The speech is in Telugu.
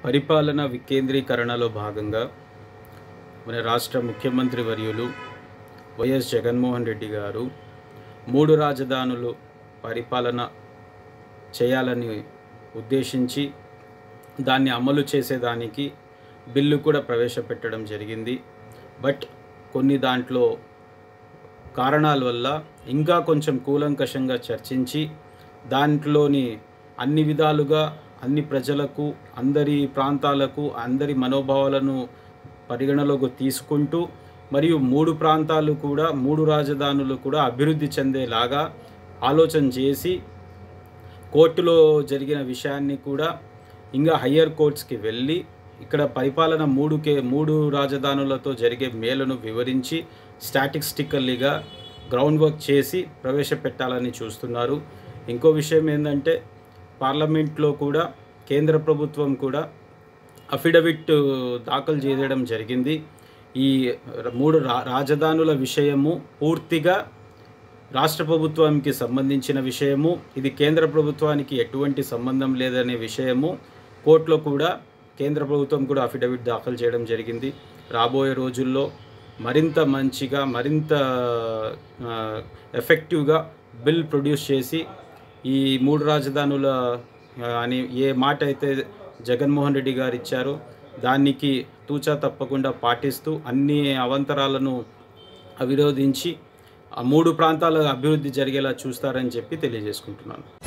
పరిపాలన వికేంద్రీకరణలో భాగంగా మన రాష్ట్ర ముఖ్యమంత్రి వర్యులు వైఎస్ జగన్మోహన్ రెడ్డి గారు మూడు రాజధానులు పరిపాలన చేయాలని ఉద్దేశించి దాన్ని అమలు చేసేదానికి బిల్లు కూడా ప్రవేశపెట్టడం జరిగింది బట్ కొన్ని దాంట్లో కారణాల వల్ల ఇంకా కొంచెం కూలంకషంగా చర్చించి దాంట్లోని అన్ని విధాలుగా అన్ని ప్రజలకు అందరి ప్రాంతాలకు అందరి మనోభావాలను పరిగణలోకి తీసుకుంటూ మరియు మూడు ప్రాంతాలు కూడా మూడు రాజధానులు కూడా అభివృద్ధి చెందేలాగా ఆలోచన చేసి కోర్టులో జరిగిన విషయాన్ని కూడా ఇంకా హయ్యర్ కోర్ట్స్కి వెళ్ళి ఇక్కడ పరిపాలన మూడుకే మూడు రాజధానులతో జరిగే మేలును వివరించి స్టాటిస్టికల్లీగా గ్రౌండ్ వర్క్ చేసి ప్రవేశపెట్టాలని చూస్తున్నారు ఇంకో విషయం ఏంటంటే పార్లమెంట్లో కూడా కేంద్ర ప్రభుత్వం కూడా అఫిడవిట్ దాఖలు చేయడం జరిగింది ఈ మూడు రా రాజధానుల విషయము పూర్తిగా రాష్ట్ర ప్రభుత్వానికి సంబంధించిన విషయము ఇది కేంద్ర ప్రభుత్వానికి ఎటువంటి సంబంధం లేదనే విషయము కోర్టులో కూడా కేంద్ర ప్రభుత్వం కూడా అఫిడవిట్ దాఖలు చేయడం జరిగింది రాబోయే రోజుల్లో మరింత మంచిగా మరింత ఆ, ఎఫెక్టివ్గా బిల్ ప్రొడ్యూస్ చేసి ఈ మూడు రాజధానుల ఆ, అని ఏ మాట అయితే జగన్మోహన్ రెడ్డి గారు ఇచ్చారో దానికి తూచా తప్పకుండా పాటిస్తూ అన్ని అవంతరాలను అవిరోధించి ఆ మూడు ప్రాంతాల అభివృద్ధి జరిగేలా చూస్తారని చెప్పి తెలియజేసుకుంటున్నాను